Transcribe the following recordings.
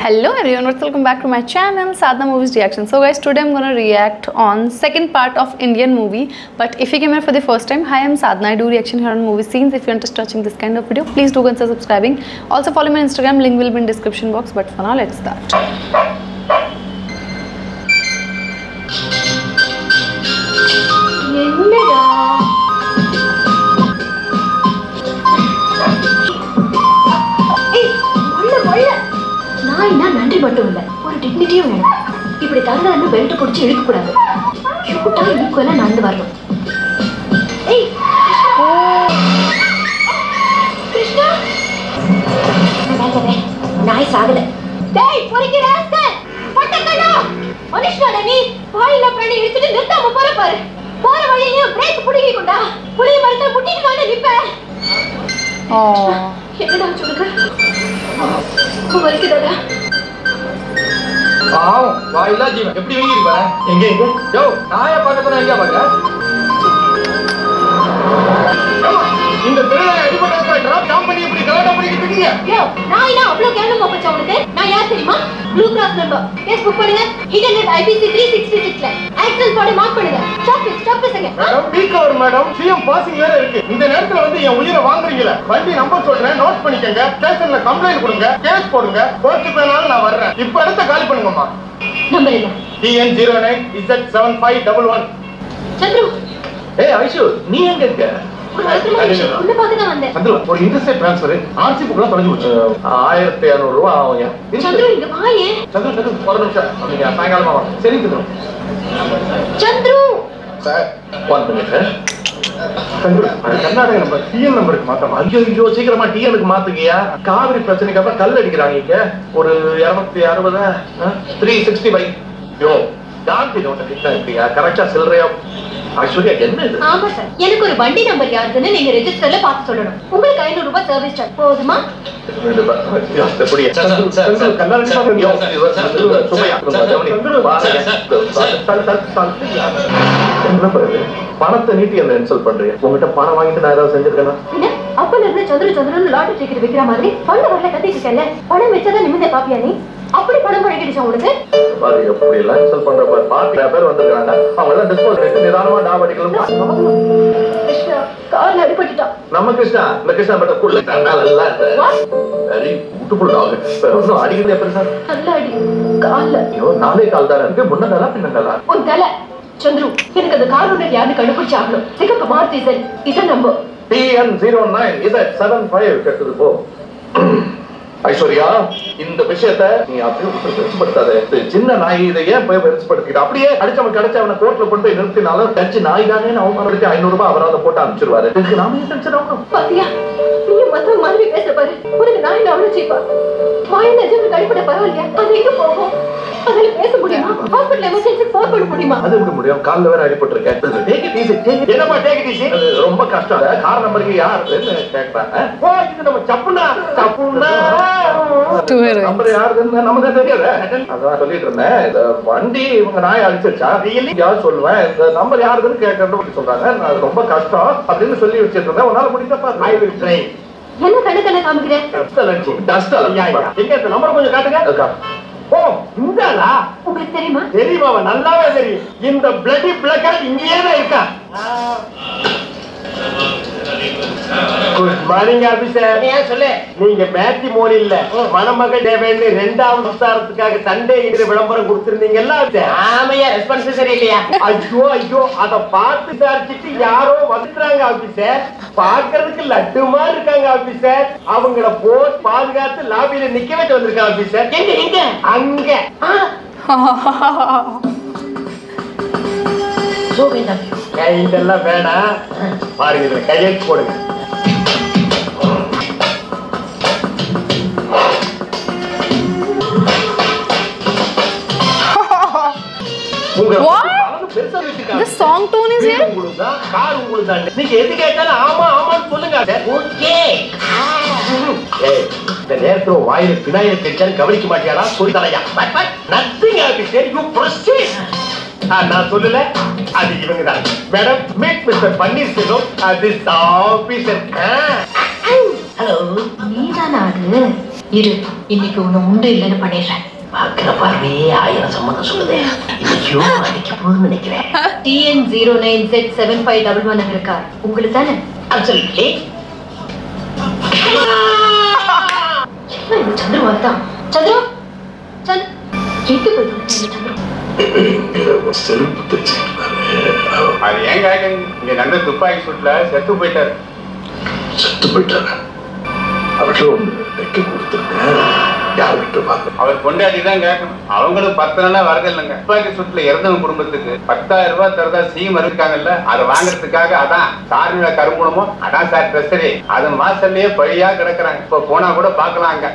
Hello everyone, welcome back to my channel Sadhna Movies Reaction. So guys, today I'm gonna react on second part of Indian movie. But if you came here for the first time, hi I'm Sadhna. I do reaction here on movie scenes. If you're interested watching this kind of video, please do consider subscribing. Also follow my Instagram, link will be in description box. But for now, let's start. என்னடா ஏய், முள்ள, முள்ள. நாய்னா நன்றி மட்டும் இல்ல ஒரு டிக்னிட்டியும் வேணும் இப்படி தகுந்த பெல்ட் பிடிச்சி இழுக்க கூடாது கியூட்டா ஈக்குவலா நடந்து வரணும் ஏய் கிருஷ்ணா வேண்டாமே, நாய் சாகல டேய் பொறுக்கி ராஸ்கல் பட்டக்கடா மனுஷனாடா நீ வாயில பிராணி இழுத்துட்டு நிறுத்தாம போற பாரு போற வழியிலயும் பிரேக் புடிங்கி கொண்டா புளிய மரத்துல புட்டிட்டு வந்து நிப்ப Oh. என்னடா சொல்லுங்க வலிக்குதாடா பாவம் வாயில்லா ஜீவன் எப்படி வீங்கி பாரு எங்க எங்க யோ நாயை பார்க்க போனா எங்க பாக்க இந்த திருவிழா அடிபட்ட டிராப் ஜாம் பண்ணி இப்படி கலாட்டா பண்ணிக்கிட்டு இருக்கீங்க யோ நாய்னா அவ்வளவு கேவலமா போச்சா உனக்கு நான் யார் தெரியுமா blue cross number case book பண்ணுங்க இன்டர்நெட் ஐபிசி த்ரீ சிக்ஸ்டி சிக்ஸ்ல ஆக்சல் பாடி மார்க் பண்ணுங்க ஸ்டாப் ஸ்டாப் பேசுங்க madam peak hour madam CM passing வேற இருக்கு இந்த நேரத்துல வந்து என் உயிரை வாங்குறீங்களே வண்டி நம்பர் சொல்றேன் நோட் பண்ணிக்கங்க ஸ்டேஷன்ல கம்ப்ளைண்ட் கொடுங்க கேஸ் போடுங்க கோர்ட்டு போனாலும் நான் வர்றேன் இப்ப இடத்த காலி பண்ணுங்கம்மா நம்பர் என்ன TN zero nine Z seven five double one Chandru ஏய் ஐஷு நீ எங்க இருக்க ஒரு அவசரமா விஷயம் உன்னை பார்க்க தான் வந்தேன் வந்துடும் ஒரு இன்ட்ரெஸ்ட் ட்ரான்ஸ்ஃபர் ஆர்சி புக்லாம் தொலைஞ்சு போச்சு ஆயிரத்தி இரநூறு ரூபா ஆகும் சந்துரு இங்க வாயே சந்திர சந்திர ஒரு நிமிஷம் நீங்க சாயங்காலமா வாங்க சரி Chandra Chandru sir one minute Chandra அது கர்நாடக நம்பர் டிஎன் நம்பருக்கு மாத்தமா ஐயோ ஐயோ சீக்கிரமா டிஎனுக்கு மாத்துக்கியா காவிரி பிரச்சனைக்கு அப்புறம் கல் அடிக்கிறாங்க இங்க ஒரு இருநூத்தி அறுபது த்ரீ சிக்ஸ்டி ஃபைவ் யோ காந்தி நோட்டை கிட்ட இருக்கியா கரெக்டா சில்லறையா ஐஸ்வர்யா என்ன இது ஆமா சார் எனக்கு ஒரு வண்டி நம்பர் யாருக்குன்னு நீங்க ரெஜிஸ்டர்ல பார்த்து சொல்லணும் உங்களுக்கு ஐநூறு ரூபாய் சர்வீஸ் சார்ஜ் போதுமா பணத்தை நீட்டி என்ன இன்சல்ட் பண்றீங்க உங்ககிட்ட பணம் வாங்கிட்டு நான் ஏதாவது செஞ்சிருக்கேனா என்ன அப்பல இருந்து சந்திர சந்திரன் லாட்டரி டிக்கெட் விக்கிற மாதிரி பண வரல கத்திட்டு இருக்கல பணம் வச்சாதான் நிமிந்த பாப்பியா நீ அப்படி பணம் பழகிடுச்சா உனக்கு பாரு எப்படி எல்லாம் இன்சல்ட் பண்ற பாரு பார்ட்டி நிறைய பேர் வந்திருக்காங்க அவங்க எல்லாம் டிஸ்போஸ் பண்ணிட்டு நிதானமா டா அடிக்கலாம் கிருஷ்ணா கார்ல அடிபட்டுட்டான் நம்ம கிருஷ்ணா இந்த கிருஷ்ணா பட்ட குள்ள நல்லா What? வெரி பியூட்டிஃபுல் டாக் ஒன்றும் அடிக்கிறது எப்படி சார் நல்ல அடி கால்ல ஐயோ நாளே கால் தானே இருக்கு முன்னங்காலா பின்னங்காலா உன் தலை சந்துரு எனக்கு அந்த கார் ஒன்று யாரு கண்டுபிடிச்சாகணும் சிகப்பு மார்த்தி சார் இதை நம்ப TN zero nine Z seven five கெட்டது போ ஐஸ்வர்யா இந்த விஷயத்த நீ அப்படியே பெருசுப்படுத்தாத இது சின்ன நாய் இதை ஏன் போய் பெருசுப்படுத்திக்கிட்ட அப்படியே அடிச்சவன் கிடைச்ச அவனை கோர்ட்ல கொண்டு போய் நிறுத்தினாலும் கட்சி நாய் தானே அவமானத்துக்கு ஐநூறு ரூபாய் அவராத போட்டு அனுப்பிச்சிருவாரு இதுக்கு நாம ஏன் டென்ஷன் ஆகணும் பாத்தியா நீ மத்த மாதிரி பேச பாரு உனக்கு நான் என்ன அவ்வளவு சீப்பா வாயில ஜெம் அடிப்பட பரவாயில்லையா அது எங்க போகும் அதில் பேச முடியுமா ஹாஸ்பிட்டல் எமர்ஜென்சி ஃபோன் பண்ண முடியுமா அது எப்படி முடியும் கால்ல வேற அடிபட்டிருக்கேன் டேக் இட் ஈஸி என்னப்பா டேக் இட் ஈஸி அது ரொம்ப கஷ்டம் அது கார் நம்பருக்கு யாருன்னு கேட்கறாங்க ஓ இது நம்ம சப்புனா சப்புனா Two heroines. நம்பர் யாருன்னு நமக்கு தெரியாது அதான் சொல்லிட்டு இருந்தேன் இந்த வண்டி இவங்க நாய் அடிச்சிருச்சா ரியலி யார் சொல்லுவேன் இந்த நம்பர் யாருன்னு கேட்கறது அப்படி சொல்றாங்க நான் அது ரொம்ப கஷ்டம் அப்படின்னு சொல்லி வச்சிட்டு இருந்தேன் உன்னால முடியுதப்பா ஐ வில் ட்ரை என்ன கண்ணு கண்ணு காமிக்கிறேன் டஸ்ட் எங்க இந்த நம்பர் கொஞ்சம் காட்டுங்க ஓ இந்த ஆளா உங்களுக்கு தெரியுமா தெரியுமா அவன் நல்லாவே தெரியும் இந்த பிளடி பிளக்கர் இங்கேயே தான் இருக்கான் குட் மார்னிங் ஆபீசர் ஏன் சொல்லு நீங்க மேட்சி மோனி இல்ல மணமகள் டேவேன்னு ரெண்டாவது விசாரத்துக்காக சண்டே இன்று விளம்பரம் கொடுத்திருந்தீங்கல்ல officer? ஆமையா ரெஸ்பான்ஸ் சரி இல்லையா ஐயோ ஐயோ அத பார்த்து விசாரிச்சுட்டு யாரோ வந்துட்டாங்க ஆபீசர் பார்க்கிறதுக்கு லட்டு மாதிரி இருக்காங்க ஆபீசர் அவங்கள போட் பாதுகாத்து லாபியில நிக்க வச்சு வந்திருக்காங்க ஆபீசர் எங்க எங்க அங்க சோகேதான் கைண்டெல்லாம் வேணாம் பாருங்க இதுல கையெழுத்து போடுங்க உங்க What? அளவு பெருசா வச்சிருக்காங்க. This song tone is வீடு here? உங்களுக்கு தான், கார் உங்களுக்கு தான். நீங்க எது கேட்டாலும் ஆமா ஆமான்னு சொல்லுங்க ஓகே ஏய், இந்த நேரத்துல உன் வாயில பினாயில தெரிச்சாலும் கவனிக்க மாட்டியாடா சொல்லி தலையா but but nothing officer you proceed நான் சொல்லல அது இவங்க தான் madam meet mister Panneerselvam this officer hello நீதானா அது இரு இன்னைக்கு உன்னை உண்டு இல்லைன்னு பண்ணிடுறேன் பாக்குற பார்வையே ஆயிரம் சம்மதம் சொல்லுதே இன்னைக்கோ அடிக்க போகுதுன்னு நினைக்கிறேன் TN zero nine Z seven five double one இருக்கா உங்களுக்கு தானே அப்சல்யூட்லி என்ன இந்த சந்திர வரதான் சந்திரா சந்த் எங்க போய் தொலைச்ச இந்த சந்திரா செருப்பு தைச்சிருந்தாரு அது ஏன் கேட்குங்க இங்க நடந்த துப்பாக்கி சூட்ல செத்து போயிட்டாரு செத்து போயிட்டாரு அவர்கிட்ட ஒண்ணு தைக்க கொடுத்துருங்க யார்கிட்ட பார்க்க அவர் கொண்டாடி தான் கேட்கணும் அவங்களுக்கு பத்து நாளா வரது இல்லைங்க துப்பாக்கி சூட்ல இறந்தவங்க குடும்பத்துக்கு பத்தாயிரம் ரூபாய் தரதா சீம் இருக்காங்கல்ல அதை வாங்குறதுக்காக அதான் சாரியோட கருங்குணமோ அதான் சார் ட்ரெஸ்ஸரி அது வாசல்லையே பழியா கிடக்குறாங்க இப்ப போனா கூட பார்க்கலாம் அங்க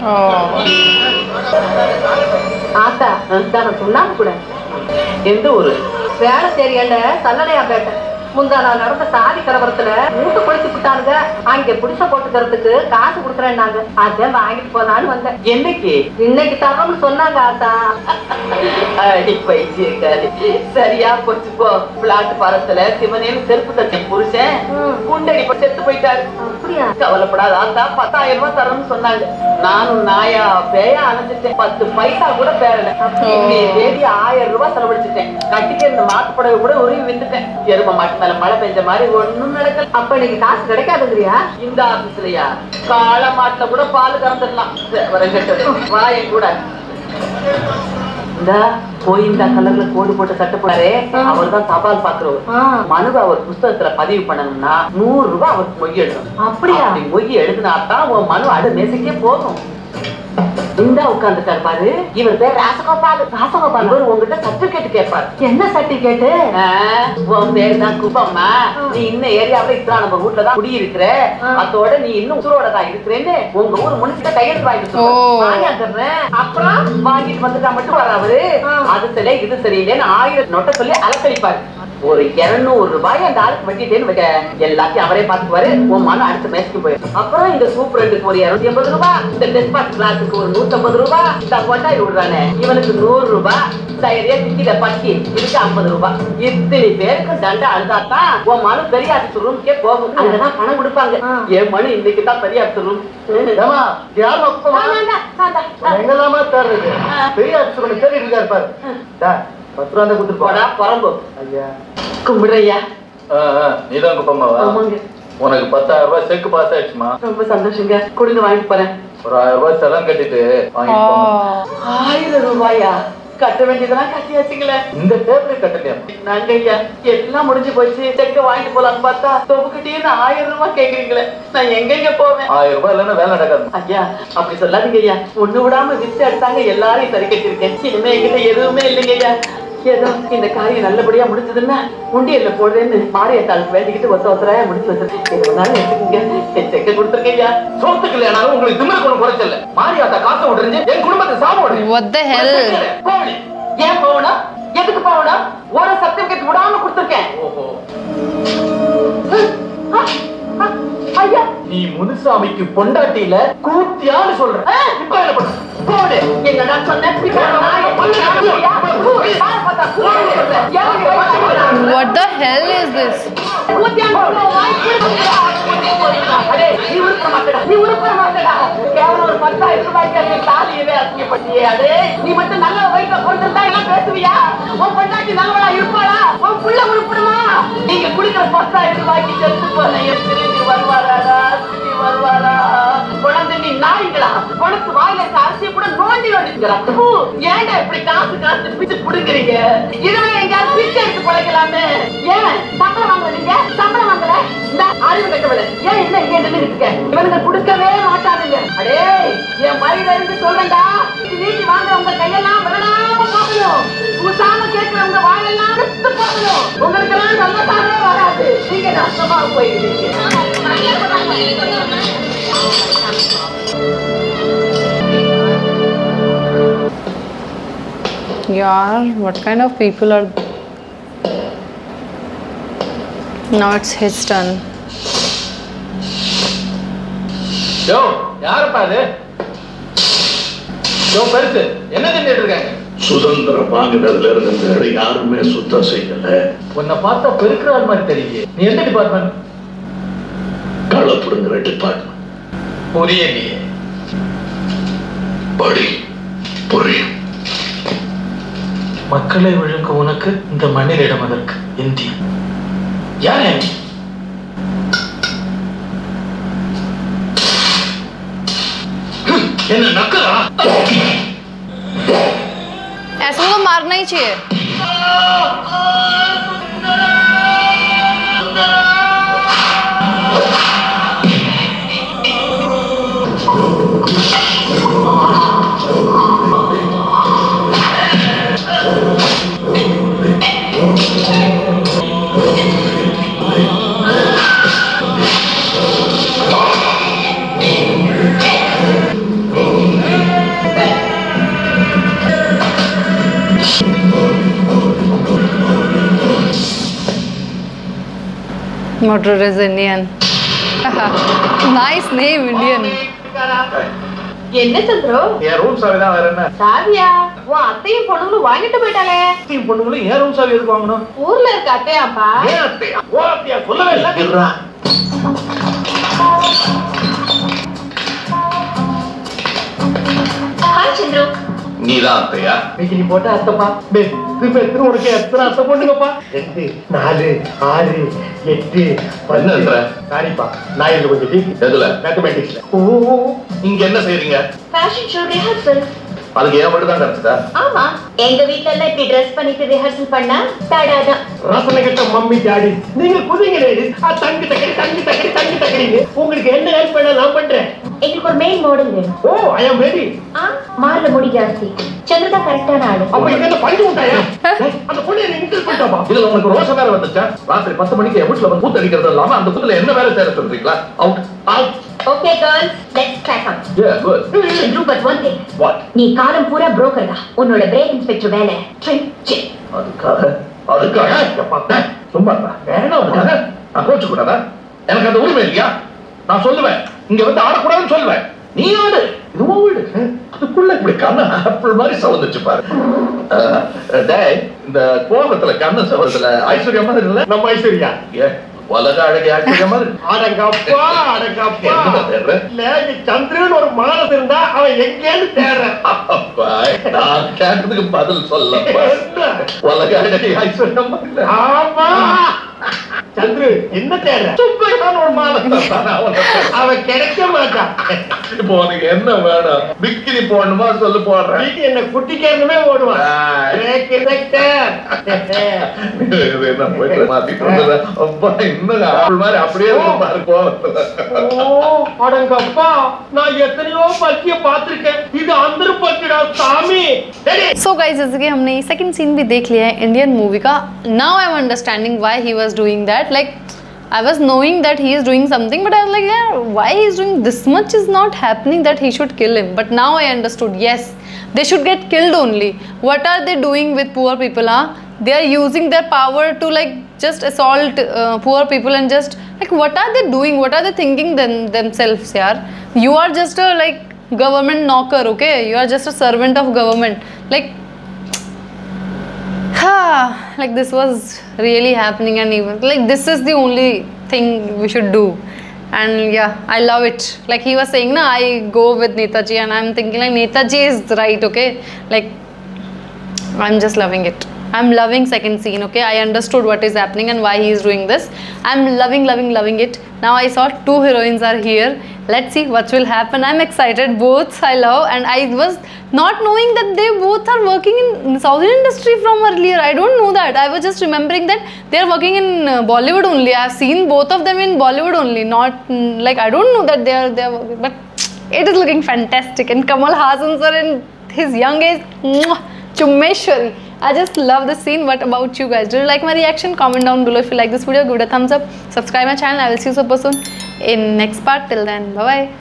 ஆத்தா நான் சொன்னாங்க கூட எந்த ஊரு வேலை தெரியல சல்லடையா பேட்டை முந்தா நான் நடந்த சாதி கலவரத்துல மூட்டை குளிச்சு விட்டானுங்க அங்க புடிச்ச போட்டுக்கிறதுக்கு காசு கொடுக்குறேன்னாங்க அதான் வாங்கிட்டு போனான்னு வந்தேன் என்னைக்கு இன்னைக்கு தரோம்னு சொன்னாங்க ஆத்தா அடி பைத்தியக்காரி சரியா போச்சு போ பிளாட்டு பரத்துல சிவனேன்னு செருப்பு தச்ச புருஷன் குண்டடி போய் செத்து போயிட்டாரு அப்படியா கவலைப்படாத ஆத்தா பத்தாயிரம் ரூபாய் தரணும்னு சொன்னாங்க நானும் நாயா பேயா அணைஞ்சிட்டேன் பத்து பைசா கூட பேரல இன்னைய தேதி ஆயிரம் ரூபாய் செலவழிச்சிட்டேன் கட்டிக்க இந்த மாட்டு புடவை கூட உருவி வித்துட்டேன் எரும மாட்டு மேல மழை பெஞ்ச மாதிரி ஒண்ணும் நடக்கல அப்ப இன்னைக்கு காசு கிடைக்காதுங்கிறியா இந்த ஆபீஸ்லயா காள மாட்டுல கூட பால் கறந்துடலாம் வரங்கட்டது வாயை கூட இந்த போய் இந்த கலர்ல கோடு போட்டு சட்டை போறாரே அவர் தான் தபால் பாக்குறவர் ஆ. மனுவை அவர் புஸ்தகத்துல பதிவு பண்ணணும்னா நூறு ரூபாய் அவருக்கு மொய் எழுதணும் அப்படியா? அப்படி மொய் எழுதினா தான் உன் மனு அடு மேசைக்கே போகும் இந்த உட்கார்ந்துட்டாரு பாரு இவர் பேர் ராசகோபால் ராசகோபால் இவர் உங்ககிட்ட சர்டிபிகேட் கேட்பாரு என்ன சர்டிபிகேட்டு ஆ, உன் பேரு தான் குப்பம்மா நீ இந்த ஏரியாவுல இத்தனை நம்ம வீட்டுல தான் குடியிருக்கிற அதோட நீ இன்னும் உசுரோட தான் இருக்கிறேன்னு உங்க ஊர் முனிசிட்ட கையெழுத்து வாங்கிட்டு ஓ. சொல்றேன். வாங்கியாந்துடுறேன். அப்புறம் வாங்கிட்டு வந்துட்டா மட்டும் வர அவரு அது சரி இது சரியில்லைன்னு ஆயிரம் நொட்ட சொல்லி அலக்கழிப்பாரு ஒரு இருநூறு ரூபாய் அந்த ஆளுக்கு வட்டிட்டேன்னு வைக்க எல்லாத்தையும் அவரே பார்த்துக்குவாரு உன் மனம் அடுத்த மேட்ச்க்கு போயிடும் அப்புறம் இந்த சூப்பரண்டுக்கு ஒரு இருநூத்தி ஐம்பது ரூபாய் இந்த டெஸ்பாட் கிளாஸுக்கு ஒரு நூத்தம்பது ரூபாய் இந்த கொண்டாடி விடுறானே இவனுக்கு நூறு ரூபாய் சரியா திக்கிட பட்டி இதுக்கு ஐம்பது ரூபாய் இத்தனை பேருக்கு தண்டை அழுதாத்தான் உன் மனு பெரிய ஆஃபீஸ் ரூம்க்கே போகும் அங்கதான் பணம் கொடுப்பாங்க என் மனு இன்னைக்கு தான் பெரிய ஆஃபீஸ் ரூம் ஏமா யாரும் ஒப்பமா எங்கெல்லாமா தேடுறது பெரிய ஆஃபீஸர் தேடி இருக்காரு பாரு டா, பத்து ரூபா தான் கொடுத்துட்டு போடா போடா பரம்பு ஐயா கும்பிடுறையா நீதான் குப்பம்மாவா ஆமாங்க உனக்கு பத்தாயிரம் ரூபாய் செக்கு பாஸ் ஆயிடுச்சுமா ரொம்ப சந்தோஷங்க கொடுங்க வாங்கிட்டு போறேன் ஒரு ஆயிரம் ரூபாய் செலவு கட்டிட்டு வாங்கிட்டு போம்மா. ஆயிரம் ரூபாயா கட்ட வேண்டியதெல்லாம் கட்டியாச்சுங்களே இந்த டேபிளே கட்டலையா நாங்க ஐயா எல்லாம் முடிஞ்சு போச்சு செக்க வாங்கிட்டு போலாம்னு பார்த்தா தொகுக்கிட்டே ஆயிரம் ரூபாய் கேக்குறீங்களே நான் எங்கெங்க போவேன் ஆயிரம் ரூபாய் இல்லைன்னா வேலை நடக்காது ஐயா அப்படி சொல்லாதீங்க ஐயா ஒண்ணு விடாம வித்து எடுத்தாங்க எல்லாரையும் சரி கட்டிருக்கேன் இனிமே என்கிட்ட எதுவுமே இல்லைங்க ஐயா ஏதோ இந்த காரியம் நல்லபடியா முடிஞ்சதுன்னா உண்டியல்ல போடுறேன்னு மாரியத்தாளுக்கு வேண்டிக்கிட்டு ஒத்த ஒத்தராயா முடிச்சு வச்சிருக்கேன் எது வேணாலும் எடுத்துக்கங்க என் செக்க கொடுத்துருக்கேன் ஐயா சோத்துக்கு இல்லைனாலும் உங்களுக்கு திமிர கொண்டு குறைச்சல மாரியாத்தா காசை விட்டுருங்க என் குடும்பத்தை சாப விடுறீங்க What the hell? போகணும் ஏன் போகணும் எதுக்கு போகணும் ஒரு சர்டிபிகேட் விடாம கொடுத்துருக்கேன் ஓஹோ ஐயா நீ முனுசாமிக்கு பொண்டாட்டியில கூத்தியான்னு சொல்ற ஆ, இப்ப என்ன பண்ண போடு என்னடா சொன்ன பின்னாடி நாயை கொல்லுறாங்க. பூ, யாரை பார்த்தா பூ சொல்ற? யாருக்கு பார்த்தா What the hell is this? ஊத்தியான் போடுற வாய் கிழிச்சுடா. அடே, நீ உருப்பட மாட்டடா, நீ உருப்பட மாட்டடா. கேவலம் ஒரு பத்தாயிரம் ரூபாய்க்கு நீ தாலியவே அசிங்கப்பட்டியே. அடே, நீ மட்டும் நல்ல வயிற்றுல பிறந்திருந்தா எல்லாம் பேசுவியா? உன் பொண்டாட்டி நல்லவளா இருப்பாளா? உன் புள்ள உருப்படுமா? நீங்க குடிக்கிற பத்தாயிரம் ரூபாய்க்கு செத்து போன என் திரும்பி வருவாராடா? திரும்பி வருவாரா? குழந்தை நீ நாய்களா? உனக்கு வாயில இருக்க அரிசியை கூட நோண்டி நோண்டிக்கிறா. பூ, ஏன்டா இப்படி காசு காசு பிச்சு புடுங்குறீங்க? இதுவே எங்கேயாவது பிச்சை எடுத்து பிழைக்கலாமே. ஏன் சம்பளம் வாங்கல நீங்க? சம்பளம் வாங்கல? இந்தா, அறிவு கெட்டவளே. ஏன் இன்னும் இங்கே நின்னுட்டு இருக்க? இவனுங்க கொடுக்கவே மாட்டானுங்க. அடே, என் மயில இருந்து சொல்றேன்டா. இது நீட்டி வாங்குறவங்க கையெல்லாம் விரலாம போகணும். பூசாம கேட்கிறவங்க வாயெல்லாம் அறுத்து போகணும். உங்களுக்கெல்லாம் நல்ல தானே வராது. நீங்க நஷ்டமா போயிருக்கீங்க. Yaar, what kind of people are. Now it's his turn. யோ யாருப்பா அது யோ பெருசு என்ன செஞ்சுட்டு இருக்காங்க சுதந்திரம் வாங்கினதுல இருந்து இந்த இடம் யாருமே சுத்தம் செய்யல உன்னை பார்த்தா பெருக்கிற ஆள் மாதிரி தெரியலையே நீ எந்த டிபார்ட்மெண்ட் களப்புடுங்கிற டிபார்ட்மெண்ட் புரியலையே படி புரியும் மக்களை விழுங்க உனக்கு இந்த மண்ணில் இடம் அதற்கு இந்தியா யார் நீ ஹம், என்ன நக்கலா ऐसे तो मारना ही चाहिए Motor is Indian. nice name, Indian. என்ன சந்திரு என் ரூம் சாவி தான் வேற என்ன சாவியா உன் அத்தையும் பொண்ணுங்களும் வாங்கிட்டு போயிட்டாலே டீம் பொண்ணுங்களும் ஏன் ரூம் சாவி எதுக்கு வாங்கணும் ஊர்ல இருக்க அத்தையாப்பா ஏன் அத்தையா ஓ அத்தையா சொல்லவே இல்லை ஹாய் சந்திரு நீதான் அத்தையா இன்னைக்கு நீ போட்ட அத்தைப்பா டேய், திரும்ப எத்தனை உனக்கு எத்தனை அத்தை பொண்ணுங்கப்பா ரெண்டு நாலு ஆறு எட்டு என்னன்ற? சாரிப்பா நான் இதுல கொஞ்சம் டீப் எதுல மேத்தமேட்டிக்ஸ்ல ஓ இங்க என்ன செய்றீங்க ஃபேஷன் ஷோ ரிஹர்சல் அதுக்கு ஏன் மட்டும் தான் கிடைச்சதா ஆமா எங்க வீட்ல எல்லாம் இப்படி ட்ரெஸ் பண்ணிட்டு ரிஹர்சல் பண்ணா தடாதான் ரசனை கட்ட மம்மி டாடி நீங்க புதிங்க லேடிஸ் தங்கி தக்கடி தங்கி தக்கடி தங்கி தக்கடிங்க உங்களுக்கு என்ன ஹெல்ப் பண்ண நான் பண்றேன் எங்களுக்கு ஒரு மெயின் மாடல் வேணும் ஓ ஐ அம் ரெடி ஆ மார்ல முடி ஜாஸ்தி சந்திர தான் கரெக்டான ஆளு அப்ப இங்க என்ன பஞ்சு விட்டாயா அந்த பொண்ணு என்ன இன்சல்ட் பண்ணிட்டாப்பா இதுல உங்களுக்கு ரோச வேற வந்துச்சா ராத்திரி பத்து மணிக்கு என் வீட்டுல வந்து கூத்து அடிக்கிறது இல்லாம அந்த கூத்துல என்ன வேலை செய்ய சொல்றீங்களா out out okay girls let's crack on a good Chandru but one thing what நீ காலம் பூரா புரோக்கர் தான் உன்னோட பிரேக் இன்ஸ்பெக்டர் வேலை ட்ரெண்ட் அதுக்காக அதுக்காக எப்பா, டேய், சும்மா இருடா. வேணாம் உனக்கு. நான் கோச்சு கூடாதா எனக்கு அந்த உரிமை இல்லையா நான் சொல்லுவேன் இங்க வந்து ஆடக்கூடாதுன்னு சொல்லுவேன் நீ ஆடு இது உன் வீடு அதுக்குள்ள இப்படி கண்ணு ஆப்பிள் மாதிரி சவந்துச்சு பாரு அஹ், டேய் இந்த கோபத்துல கண்ணு சவத்துல ஐஸ்வர்யா மாதிரி இல்ல நம்ம ஐஸ்வர்யா ஏ உலக அழகி ஐஸ்வர்யா மாதிரி அடங்கப்பா அடங்கப்பா என்ன தேடுற இல்ல நீ சந்திரன் ஒரு மானஸ் இருந்தா அவன் எங்கேன்னு தேடுறேன் அப்பா நான் கேட்டதுக்கு பதில் சொல்ல உலக அழகி ஐஸ்வர்யா மாதிரி இல்ல ஆமா சந்திரு என்ன தேடுற சுப்பையான ஒரு மானஸ் அவன் கிடைக்க மாட்டான் இப்போ உனக்கு என்ன வேணும் பிக்கினி போடணுமா சொல்லு போடுறேன் என்ன குட்டிக்கேரணுமே ஓடுவான் இது என்ன போயிட்டு மாத்திட்டு வந்தது அப்பா இன்னும் ஆள் மாதிரி அப்படியே இருக்கு பாரு கோவத்துல அடங்கப்பா நான் எத்தனையோ பக்கிய பாத்திருக்கேன் இது அந்த பக்கிடா சாமி सो गाइज जैसे कि हमने सेकंड सीन भी देख लिया है इंडियन मूवी का now I am understanding why he was doing that like I was knowing that he is doing something but I was like yeah why he is doing this much is not happening that he should kill him but now i understood yes they should get killed only what are they doing with poor people huh they are using their power to like just assault uh, poor people and just like what are they doing what are they thinking them, themselves yaar you are just a like government knocker okay you are just a servant of government like like this was really happening and even like this is the only thing we should do and yeah i love it like he was saying na i go with netaji and i'm thinking like netaji is right okay like i'm just loving it i'm loving second scene okay i understood what is happening and why he is doing this i'm loving loving loving it now i saw two heroines are here let's see what will happen i'm excited both i love and i was not knowing that they both are working in southern industry from earlier i don't know that i was just remembering that they're working in uh, bollywood only i've seen both of them in bollywood only not mm, like i don't know that they are they are working but it is looking fantastic and kamal hassan sir in his young age mwah, Chumeshwari. I just love this scene. What about you guys? Do you like my reaction? Comment down below if you like this video. Give it a thumbs up. Subscribe my channel. I will see you super soon in next part. Till then, bye bye.